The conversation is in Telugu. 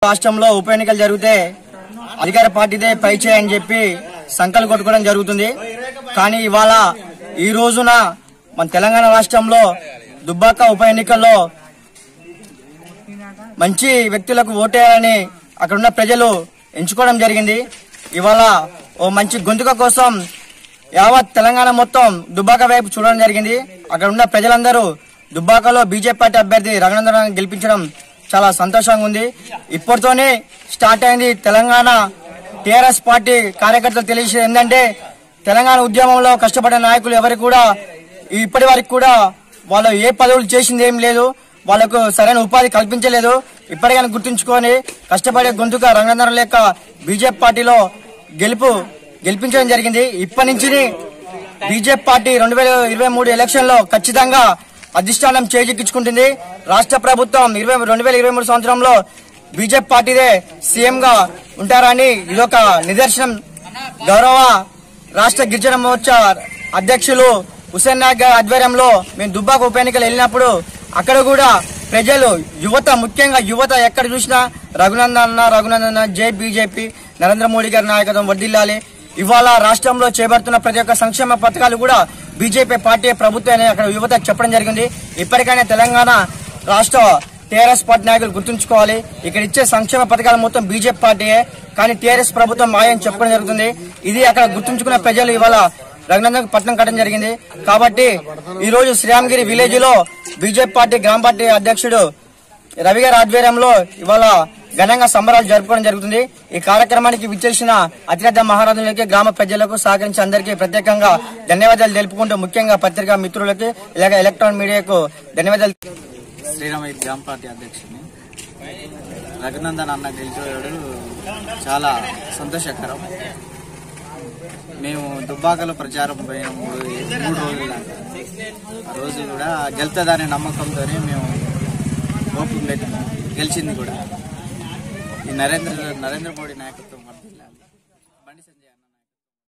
రాష్ట్రంలో ఉప ఎన్నికలు జరిగితే అధికార పార్టీదే పై చేయని చెప్పి సంకలు కొట్టుకోవడం జరుగుతుంది కానీ ఇవాళ ఈ రోజున మన తెలంగాణ రాష్ట్రంలో దుబ్బాక ఉప ఎన్నికల్లో మంచి వ్యక్తులకు ఓటేయాలని అక్కడ ఉన్న ప్రజలు ఎంచుకోవడం జరిగింది ఇవాళ ఓ మంచి గొంతుక కోసం యావత్ తెలంగాణ మొత్తం దుబ్బాక వైపు చూడడం జరిగింది అక్కడ ఉన్న ప్రజలందరూ దుబ్బాకలో బీజేపీ పార్టీ అభ్యర్థి రఘునందన్ గెలిపించడం చాలా సంతోషంగా ఉంది ఇప్పటితోనే స్టార్ట్ అయింది తెలంగాణ టీఆర్ఎస్ పార్టీ కార్యకర్తలు తెలియజేసేది ఏంటంటే తెలంగాణ ఉద్యమంలో కష్టపడే నాయకులు ఎవరికి కూడా ఇప్పటి వరకు కూడా వాళ్ళు ఏ పదవులు చేసింది ఏం లేదు వాళ్ళకు సరైన ఉపాధి కల్పించలేదు ఇప్పటికైనా గుర్తుంచుకొని కష్టపడే గొంతుక రంగంధరం లేక బీజేపీ పార్టీలో గెలుపు గెలిపించడం జరిగింది ఇప్పటి నుంచి బీజేపీ పార్టీ రెండు వేల ఇరవై మూడు ఎలక్షన్ లో ఖచ్చితంగా అధిష్టానం చేజిక్కించుకుంటుంది రాష్ట్ర ప్రభుత్వం ఇరవై రెండు వేల ఇరవై మూడు సంవత్సరంలో బీజేపీ పార్టీదే సీఎం గా ఉంటారని ఇదొక నిదర్శనం గౌరవ రాష్ట్ర గిరిజన మోర్చా అధ్యక్షులు హుసేన్ నాయక్ గారి ఆధ్వర్యంలో మేము దుబ్బాక ఉప ఎన్నికలు వెళ్ళినప్పుడు అక్కడ కూడా ప్రజలు యువత ముఖ్యంగా యువత ఎక్కడ చూసినా రఘునందన్ రఘునందన్ జై బీజేపీ నరేంద్ర మోడీ గారి నాయకత్వం వర్దిల్లాలి ఇవాళ రాష్ట్రంలో చేపడుతున్న ప్రతి ఒక్క సంక్షేమ పథకాలు కూడా బీజేపీ పార్టీ ప్రభుత్వం అక్కడ యువత చెప్పడం జరిగింది ఇప్పటికైనా తెలంగాణ రాష్ట్ర టీఆర్ఎస్ పార్టీ నాయకులు గుర్తుంచుకోవాలి ఇక్కడ ఇచ్చే సంక్షేమ పథకాలు మొత్తం బీజేపీ పార్టీయే కానీ టీఆర్ఎస్ ప్రభుత్వం మాయని చెప్పడం జరుగుతుంది ఇది అక్కడ గుర్తుంచుకున్న ప్రజలు ఇవాళ రఘునందన్ పట్నం కట్టడం జరిగింది కాబట్టి ఈ రోజు శ్రీరామగిరి విలేజ్ లో బీజేపీ పార్టీ గ్రామ పార్టీ అధ్యక్షుడు రవి గారి ఆధ్వర్యంలో ఇవాళ ఘనంగా సంబరాలు జరుపుకోవడం జరుగుతుంది ఈ కార్యక్రమానికి విచ్చేసిన అతిరథ మహారాజులకి గ్రామ ప్రజలకు సహకరించి అందరికీ ప్రత్యేకంగా ధన్యవాదాలు తెలుపుకుంటూ ముఖ్యంగా పత్రికా మిత్రులకి ఇలాగ ఎలక్ట్రానిక్ మీడియాకు ధన్యవాదాలు శ్రీరామయ్య గ్రామ పార్టీ అధ్యక్షుడిని రఘునందన్ అన్న గెలిచాడు చాలా సంతోషకరం మేము దుబ్బాకలో ప్రచారం పోయిన మూడు మూడు రోజుల దాకా ఆ రోజు కూడా గెలుతుందనే నమ్మకంతోనే మేము ఓపెన్ పెట్టి గెలిచింది కూడా ఈ నరేంద్ర నరేంద్ర మోడీ నాయకత్వం వర్ధిల్లాలి